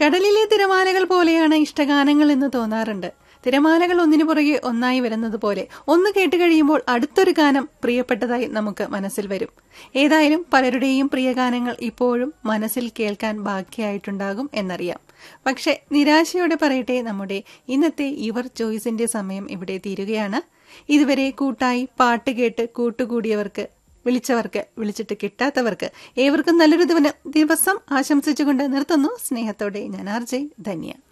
കടലിലെ തിരമാലകൾ പോലെയാണ് ഇഷ്ടഗാനങ്ങൾ എന്ന് തോന്നാറുണ്ട് തിരമാലകൾ ഒന്നിനു പുറകെ ഒന്നായി വരുന്നത് പോലെ ഒന്ന് കേട്ട് കഴിയുമ്പോൾ അടുത്തൊരു ഗാനം പ്രിയപ്പെട്ടതായി നമുക്ക് മനസ്സിൽ വരും ഏതായാലും പലരുടെയും പ്രിയ ഗാനങ്ങൾ ഇപ്പോഴും മനസ്സിൽ കേൾക്കാൻ ബാക്കിയായിട്ടുണ്ടാകും എന്നറിയാം പക്ഷെ നിരാശയോടെ പറയട്ടെ നമ്മുടെ ഇന്നത്തെ യുവർ ചോയ്സിന്റെ സമയം ഇവിടെ തീരുകയാണ് ഇതുവരെ കൂട്ടായി പാട്ട് കേട്ട് കൂട്ടുകൂടിയവർക്ക് വിളിച്ചവർക്ക് വിളിച്ചിട്ട് കിട്ടാത്തവർക്ക് ഏവർക്കും നല്ലൊരു ദിവസം ആശംസിച്ചുകൊണ്ട് നിർത്തുന്നു സ്നേഹത്തോടെ ഞാൻ ആർ ജെ ധന്യ